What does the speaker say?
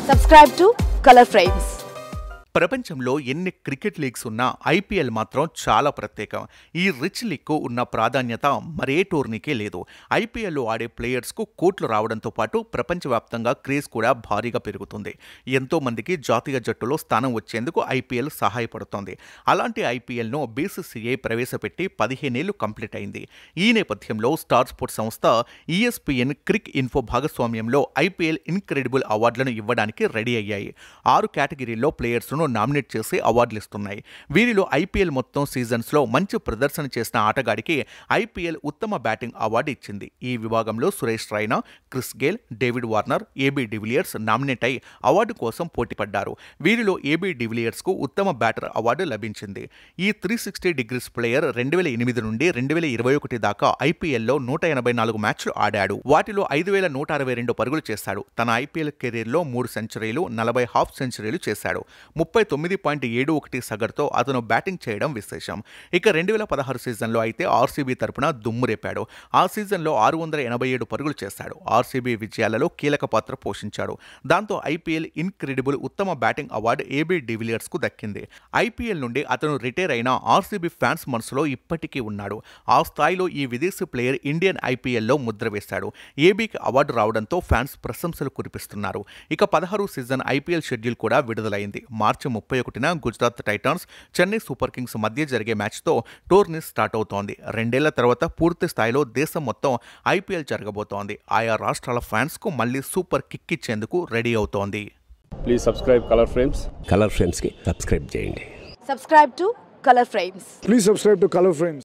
Subscribe to Color Frames. ప్రపంచంలో ఎన్ని cricket leagues ఉన్నా ఐపీఎల్ మాత్రం చాలా ప్రత్యేకం ఈ రిచ్ లీగ్కు ఉన్న ప్రాధాన్యత మరే టోర్నీకే లేదు ఐపీఎల్లో ఆడే ప్లేయర్స్కు కోట్లు రావడంతో పాటు ప్రపంచవ్యాప్తంగా క్రేజ్ కూడా భారీగా పెరుగుతుంది ఎంతో మందికి జాతీయ జట్టులో స్థానం వచ్చేందుకు ఐపీఎల్ సహాయపడుతోంది అలాంటి ఐపీఎల్ను బీసీసీఐ ప్రవేశపెట్టి పదిహేనేళ్లు కంప్లీట్ అయింది ఈ నేపథ్యంలో స్టార్ స్పోర్ట్స్ సంస్థ ఈఎస్పీఎన్ క్రిక్ ఇన్ఫో భాగస్వామ్యంలో ఐపీఎల్ ఇన్క్రెడిబుల్ అవార్డులను ఇవ్వడానికి రెడీ అయ్యాయి ఆరు కేటగిరీల్లో ప్లేయర్స్ను నామినేట్ చేసి అవార్డులు ఇస్తున్నాయి వీరిలో ఐపీఎల్ మొత్తం సీజన్స్లో మంచి ప్రదర్శన చేసిన ఆటగాడికి ఐపీఎల్ ఉత్తమ బ్యాటింగ్ అవార్డు ఇచ్చింది ఈ విభాగంలో Suresh Raina Chris Gayle David Warner AB de Villiers nominate అయి అవార్డు కోసం పోటీపడ్డారు వీరిలో ఏబీ డివిలియర్స్కు ఉత్తమ బ్యాటర్ అవార్డు లభించింది ఈ త్రీ సిక్స్టీ డిగ్రీస్ ప్లేయర్ రెండు వేల ఎనిమిది నుండి రెండు వేల ఇరవై ఒకటి దాకా ఐపీఎల్లో నూట ఎనభై నాలుగు మ్యాచ్లు ఆడాడు వాటిలో ఐదు వేల నూట అరవై రెండు పరుగులు చేశాడు తన ఐపీఎల్ కెరీర్లో మూడు సెంచరీలు నలభై హాఫ్ సెంచరీలు చేశాడు ముప్పై తొమ్మిది పాయింట్ ఏడు ఒకటి సగటుతో అతను బ్యాటింగ్ చేయడం విశేషం ఇక రెండు వేల పదహారు సీజన్లో అయితే ఆర్సీబీ తరపున దుమ్ము రేపాడు ఆ సీజన్లో ఆరు వందల ఎనభై ఏడు పరుగులు చేశాడు ఆర్సీబీ విజయాలలో కీలక పాత్ర పోషించాడు దాంతో ఐపీఎల్ ఇన్క్రెడిబుల్ ఉత్తమ బ్యాటింగ్ అవార్డు ఏబీ డివిలియర్స్కు దక్కింది ఐపీఎల్ నుండి అతను రిటైర్ అయిన ఆర్సీబీ ఫ్యాన్స్ మనసులో ఇప్పటికీ ఉన్నాడు ఆ స్థాయిలో ఈ విదేశీ ప్లేయర్ ఇండియన్ ఐపీఎల్లో ముద్ర వేశాడు ఏబీకి అవార్డు రావడంతో ఫ్యాన్స్ ప్రశంసలు కురిపిస్తున్నారు ఇక పదహారు సీజన్ ఐపీఎల్ షెడ్యూల్ కూడా విడుదలైంది మార్చి ముప్పై ఒకటిన Gujarat Titans Chennai Super Kings మధ్య జరిగే మ్యాచ్తో టోర్నీ స్టార్ట్ అవుతోంది రెండేళ్ల తర్వాత పూర్తి స్థాయిలో దేశం మొత్తం ఐపీఎల్ జరగబోతోంది ఆయా రాష్ట్రాల ఫ్యాన్స్కు మళ్ళీ సూపర్ కిక్ ఇచ్చేందుకు రెడీ అవుతోంది please subscribe Color Frames Color ఫ్రేమ్స్కి సబ్స్క్రైబ్ చేయండి Subscribe to Color Frames. Please subscribe to Color Frames.